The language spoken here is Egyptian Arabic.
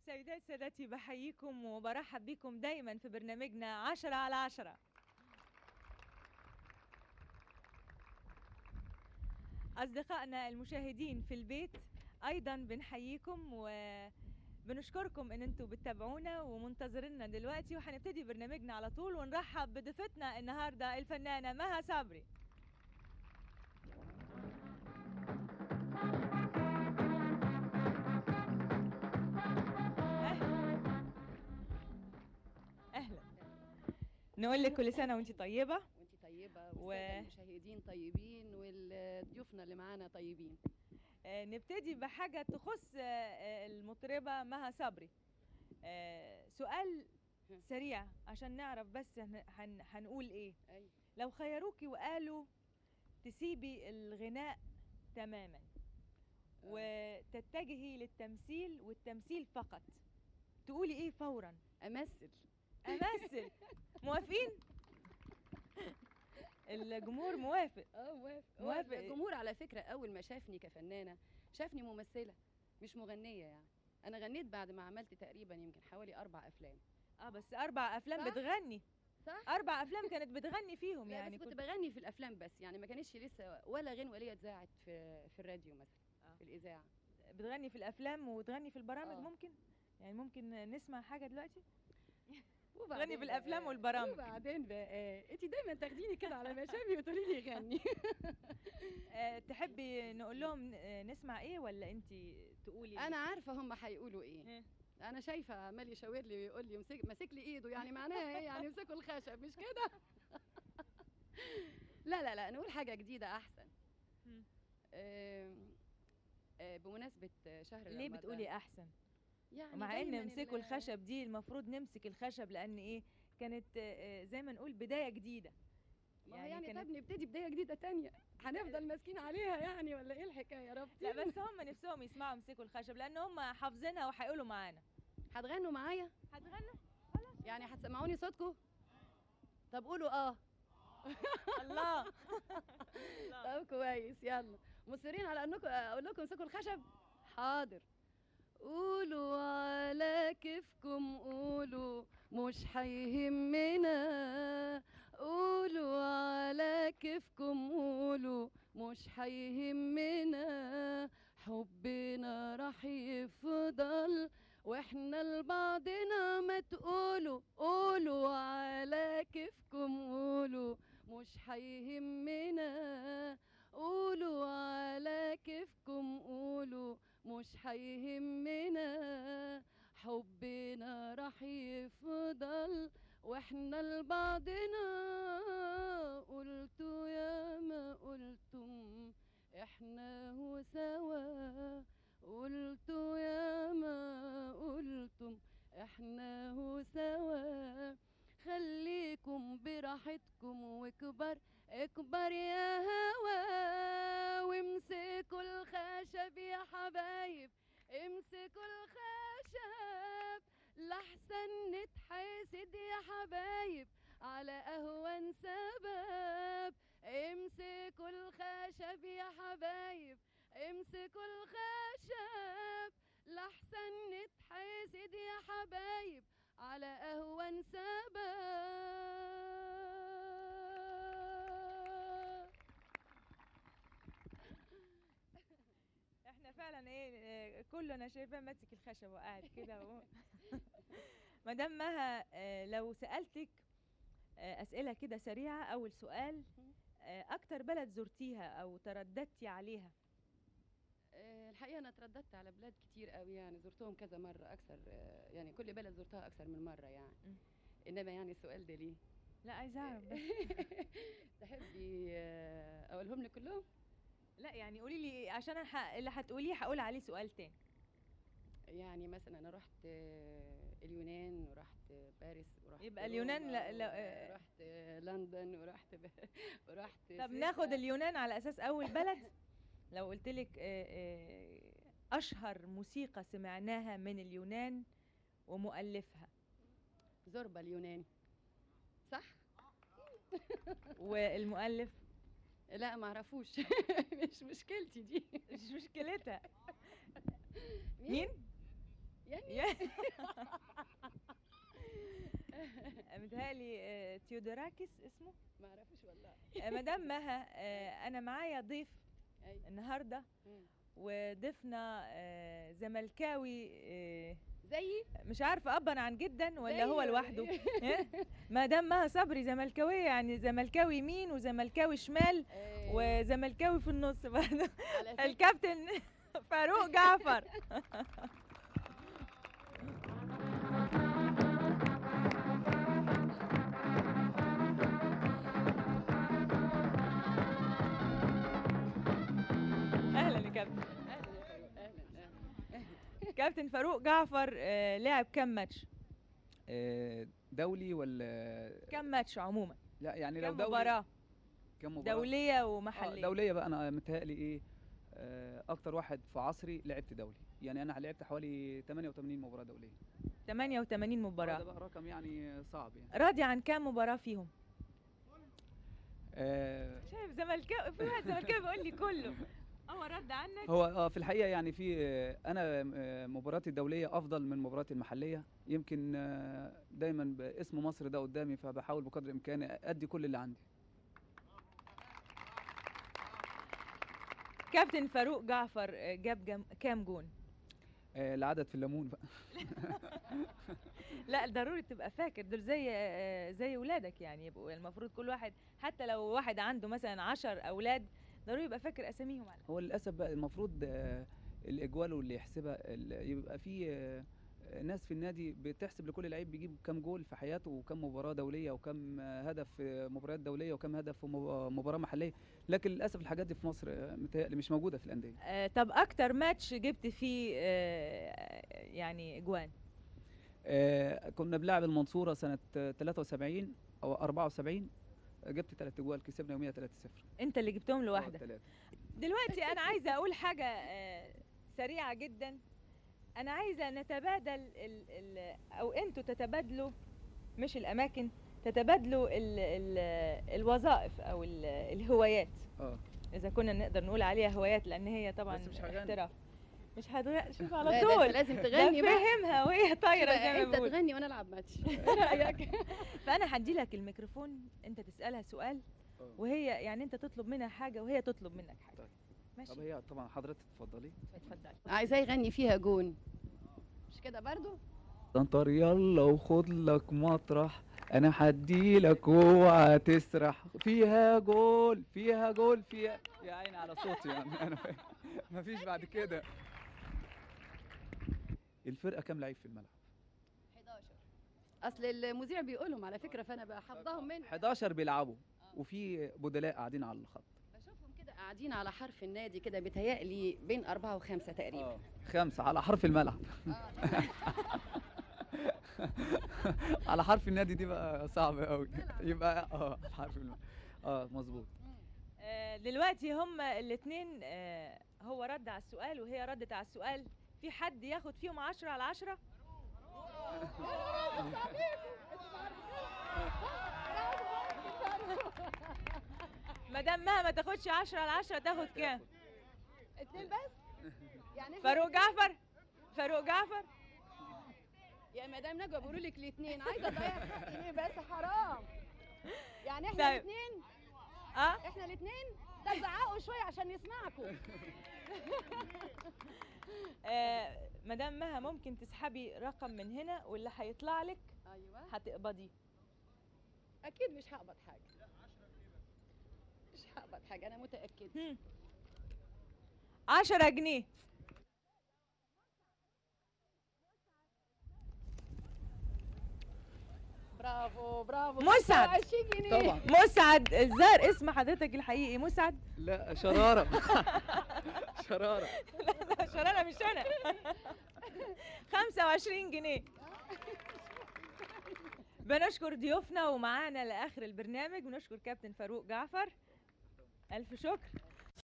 سيدات سادتي بحييكم وبرحب بكم دايما في برنامجنا عشرة على عشرة أصدقائنا المشاهدين في البيت أيضا بنحييكم وبنشكركم إن أنتوا بتتابعونا ومنتظريننا دلوقتي وهنبتدي برنامجنا على طول ونرحب بضيفتنا النهاردة الفنانة مها صبري أهلا أهلا نقول لك كل سنة وأنت طيبة وانت طيبه و- والساده المشاهدين طيبين والضيوفنا اللي معانا طيبين آه، نبتدي بحاجة تخص آه، آه، المطربة مها صبري آه، سؤال ها. سريع عشان نعرف بس هن- هن- هنقول ايه ايوه لو خيروكي وقالوا تسيبي الغناء تماما وتتجهي للتمثيل والتمثيل فقط تقولي ايه فورا امثل امثل موافقين الجمهور موافق اه موافق موافق. هو الجمهور على فكره اول ما شافني كفنانه شافني ممثله مش مغنيه يعني انا غنيت بعد ما عملت تقريبا يمكن حوالي اربع افلام اه بس اربع افلام صح؟ بتغني صح اربع افلام كانت بتغني فيهم لا يعني بس كنت بغني في الافلام بس يعني ما كانتش لسه ولا غنوه ليا اتذاعت في في الراديو مثلا آه. في الاذاعه بتغني في الافلام وتغني في البرامج آه. ممكن يعني ممكن نسمع حاجه دلوقتي وبعدين في الأفلام بقى- والبرامج. وبعدين بقى انت دايما تاخديني كده على مشامي وتقولي لي غني أه تحبي نقول لهم آه، نسمع ايه ولا انت تقولي انا عارفه هم هيقولوا ايه إيه؟ انا شايفه عمال يشاور لي ويقول لي مسك ماسك لي ايده يعني معناها ايه يعني امسكوا الخشب مش كده لا لا لا نقول حاجه جديده احسن مم. آم، آه، بمناسبه شهر ليه رمضان. بتقولي احسن يعني مع ان دايماً امسكوا ال- الخشب دي المفروض نمسك الخشب لان ايه كانت آه، آه، زي ما نقول بدايه جديده ما هو يعني كانت- طب نبتدي بدايه جديده تانية هنفضل ماسكين عليها يعني ولا ايه الحكايه يا رب لا بس هم نفسهم يسمعوا امسكوا الخشب لان هم حافظينها وهيقولوا معانا هتغنوا معايا هتغنوا يعني هتسمعوني صوتكم طب قولوا اه الله طب كويس يلا مصرين على انكم اقول لكم امسكوا الخشب حاضر قولوا على كيفكم قولوا مش هيهمنا قولوا على كيفكم قولوا مش هيهمنا حبنا راح يفضل واحنا لبعضنا ما تقولوا قولوا على كيفكم قولوا مش هيهمنا قولوا على كيفكم قولوا مش هيهمنا حبنا راح يفضل واحنا لبعضنا قلتوا يا ما قلتم احنا هو سوا قلتوا يا ما قلتم احنا هو سوا خليكم براحتكم وكبر اكبر يا هوا وامسكوا الخشب يا حبايب امسكوا الخشب لحسن نتحاسد يا حبايب على اهون سبب امسكوا الخشب يا حبايب امسكوا الخشب لحسن نتحاسد يا حبايب على اهون سبب احنا فعلا ايه آه، كله انا شايفاه ماسك الخشب وقاعد كده و... مدام مها آه، لو سالتك آه، اسئله كده سريعه اول سؤال آه، اكتر بلد زرتيها او ترددتي عليها آه، الحقيقه انا ترددت على بلاد كتير قوي يعني زرتهم كذا مره اكثر آه، يعني كل بلد زرتها اكثر من مره يعني مم. انما يعني السؤال ده ليه لا عايزه اعرف بس. تحبي آه، اقولهم لك كلهم لا يعني قولي لي عشان أنا ح- اللي هتقوليه هقول عليه سؤال تاني يعني مثلا انا رحت آه، اليونان ورحت باريس ورحت يبقى اليونان روما لا- لا- ورحت آه، لندن ورحت ب... ورحت طب سويسرا. ناخد اليونان على اساس اول بلد لو قلت لك اشهر موسيقى سمعناها من اليونان ومؤلفها زربة اليوناني صح والمؤلف لا ما اعرفوش مش مشكلتي دي مش مشكلتها مين يعني متهيألي آه، تيودوراكس اسمه ما اعرفش والله آه، مدام مها آه، انا معايا ضيف أي. النهارده مم. وضيفنا آه، زملكاوي آه، زيي مش عارفه ابا عن جدا ولا زيي هو ولا لوحده إيه؟ إيه؟ مدام مها صبري زملكاويه يعني زملكاوي يمين وزملكاوي شمال إيه، وزملكاوي في النص برضه على فكرة الكابتن فاروق جعفر اهلا يا كابتن اهلا يا فاروق، اهلا اهلا كابتن فاروق جعفر آه، لعب كم ماتش آه، دولي ولا كم ماتش عموما لا يعني لو كم دولي مباراه كم مباراة دوليه آه ومحليه دولية بقى انا متهيألي ايه آه، اكتر واحد في عصري لعبت دولي يعني انا لعبت حوالي 88 مباراة دولية 88 آه، ده مباراه بقى رقم يعني صعب يعني راضي عن كام مباراه فيهم آه، شايف زملكاوي في واحد زملكاوي بيقول لي كله هو رد عنك هو اه في الحقيقة يعني في آه، انا آه، مباراتي الدولية افضل من مباراتي المحلية يمكن آه، دايما باسم مصر ده قدامي فبحاول بقدر الامكان ادي كل اللي عندي كابتن فاروق جعفر آه، جاب جم... كام جون آه، العدد في الليمون بقى لا ضروري تبقى فاكر دول زي آه، زي ولادك يعني يبقوا المفروض كل واحد حتى لو واحد عنده مثلا عشر اولاد ضروري يبقى فاكر اساميهم على هو للاسف بقى المفروض آه، الاجوال واللي يحسبها ال- يبقى في آه، آه، ناس في النادي بتحسب لكل لعيب بيجيب كام جول في حياته وكم مباراه دوليه وكم آه، هدف في مباريات دوليه وكم هدف في مب- مباراه محليه لكن للاسف الحاجات دي في مصر آه، متهيألي مش موجوده في الانديه آه، طب اكتر ماتش جبت فيه آه، يعني اجوان آه، كنا بنلعب المنصوره سنه آه، 73 او 74 آه، جبت ثلاث اجوال كسبنا يوميها 3-0 انت اللي جبتهم لوحدك تلاتة. دلوقتي انا عايزه اقول حاجه آه، سريعه جدا انا عايزه نتبادل ال ال او انتوا تتبادلوا مش الاماكن تتبادلوا ال ال الوظائف او ال الهوايات اه اذا كنا نقدر نقول عليها هوايات لان هي طبعا بس مش هغني. احتراف مش هتغني شوف لا، على ده أنت طول لازم ده تغني بقى فهمها وهي طايره بقى زي ما انت بقول تغني وانا العب ماتش ايه رايك فانا هدي لك الميكروفون انت تسالها سؤال آه. وهي يعني انت تطلب منها حاجه وهي تطلب منك حاجه طيب. ماشي طب هي طبعا حضرتك اتفضلي اتفضل عايزاه يغني فيها جون مش كده برضو انطر يلا وخد لك مطرح انا هديلك اوعى تسرح فيها جول فيها جول فيها يا عيني على صوتي يعني انا فاهم. مفيش بعد كده الفرقه كام لعيب في الملعب 11 اصل المذيع بيقولهم على فكره فانا بحفظهم منه 11 بيلعبوا وفي بدلاء قاعدين على الخط بشوفهم كده قاعدين على حرف النادي كده بيتهيألي بين أربعة وخمسة تقريبا اه خمسه على حرف الملعب على حرف النادي دي بقى صعب قوي يبقى اه حرف الملعب اه مظبوط آه، دلوقتي هما الاثنين هو رد على السؤال وهي ردت على السؤال في حد ياخد فيهم عشرة على عشرة مدام مها ما تاخدش عشرة على عشرة تاخد كام اتنين بس يعني إحنا فاروق الاتنين- جعفر فاروق جعفر يا مدام نجوى بيقولوا لك الاثنين عايزه اضيع ايه بس حرام يعني احنا طيب. الاثنين اه احنا الاثنين ده زعقوا شويه عشان يسمعكم آه، مدام مها ممكن تسحبي رقم من هنا واللي هيطلع لك ايوه هتقبضيه اكيد مش هقبض حاجه مش هقبض حاجه انا متاكده هم. عشرة جنيه برافو برافو مسعد. 25 جنيه طبعا مسعد الزهر اسم حضرتك الحقيقي مسعد لا شراره شراره لا شرارة مش انا 25 جنيه بنشكر ضيوفنا ومعانا لاخر البرنامج بنشكر كابتن فاروق جعفر الف شكر